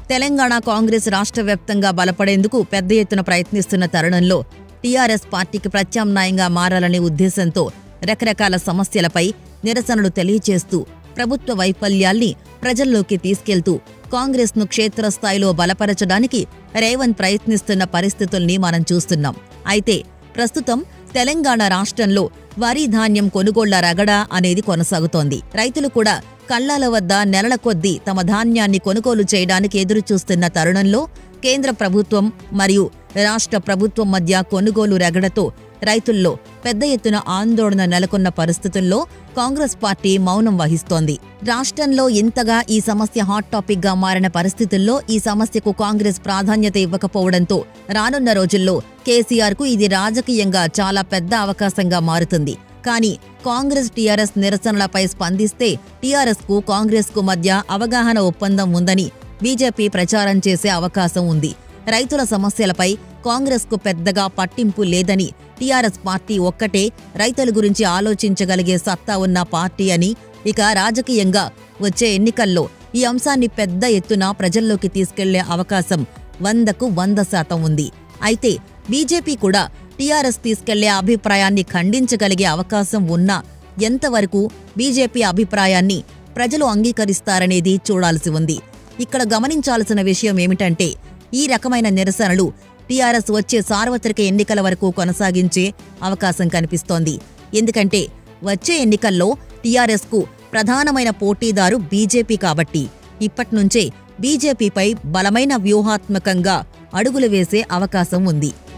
తెలంగాణ కాంగ్రెస్ రాష్ట్ర వ్యాప్తంగా బలపడేందుకు పెద్ద ఎత్తున ప్రయత్నిస్తున్న తరుణంలో టీఆర్ఎస్ పార్టీకి ప్రత్యామ్నాయంగా మారాలనే ఉద్దేశంతో రకరకాల సమస్యలపై నిరసనలు తెలియచేస్తూ ప్రభుత్వ వైఫల్యాల్ని ప్రజల్లోకి తీసుకెళ్తూ కాంగ్రెస్ను క్షేత్రస్థాయిలో బలపరచడానికి రేవంత్ ప్రయత్నిస్తున్న పరిస్థితుల్ని మనం చూస్తున్నాం అయితే ప్రస్తుతం తెలంగాణ రాష్ట్రంలో వరి ధాన్యం కొనుగోళ్ల రగడ అనేది కొనసాగుతోంది రైతులు కూడా కళ్ళాల వద్ద నెలల కొద్దీ తమ ధాన్యాన్ని కొనుగోలు చేయడానికి ఎదురుచూస్తున్న తరుణంలో కేంద్ర ప్రభుత్వం మరియు రాష్ట్ర ప్రభుత్వం మధ్య కొనుగోలు రగడతో రైతుల్లో పెద్ద ఎత్తున ఆందోళన నెలకొన్న పరిస్థితుల్లో కాంగ్రెస్ పార్టీ మౌనం వహిస్తోంది రాష్ట్రంలో ఇంతగా ఈ సమస్య హాట్ టాపిక్ గా మారిన పరిస్థితుల్లో ఈ సమస్యకు కాంగ్రెస్ ప్రాధాన్యత ఇవ్వకపోవడంతో రానున్న రోజుల్లో కేసీఆర్ కు ఇది రాజకీయంగా చాలా పెద్ద అవకాశంగా మారుతుంది కానీ కాంగ్రెస్ టీఆర్ఎస్ నిరసనలపై స్పందిస్తే టీఆర్ఎస్ కు కాంగ్రెస్ కు మధ్య అవగాహన ఒప్పందం ఉందని బీజేపీ ప్రచారం చేసే అవకాశం ఉంది రైతుల సమస్యలపై కాంగ్రెస్ కు పెద్దగా పట్టింపు లేదని టీఆర్ఎస్ పార్టీ ఒక్కటే రైతుల గురించి ఆలోచించగలిగే సత్తా ఉన్న పార్టీ అని ఇక రాజకీయంగా వచ్చే ఎన్నికల్లో ఈ అంశాన్ని పెద్ద ఎత్తున ప్రజల్లోకి తీసుకెళ్లే అవకాశం వందకు వంద శాతం ఉంది అయితే బీజేపీ కూడా టీఆర్ఎస్ తీసుకెళ్లే అభిప్రాయాన్ని ఖండించగలిగే అవకాశం ఉన్నా ఎంతవరకు బీజేపీ అభిప్రాయాన్ని ప్రజలు అంగీకరిస్తారనేది చూడాల్సి ఉంది ఇక్కడ గమనించాల్సిన విషయం ఏమిటంటే ఈ రకమైన నిరసనలు టీఆర్ఎస్ వచ్చే సార్వత్రిక ఎన్నికల వరకు కొనసాగించే అవకాశం కనిపిస్తోంది ఎందుకంటే వచ్చే ఎన్నికల్లో టీఆర్ఎస్ కు ప్రధానమైన పోటీదారు బీజేపీ కాబట్టి ఇప్పట్నుంచే బీజేపీపై బలమైన వ్యూహాత్మకంగా అడుగులు వేసే అవకాశం ఉంది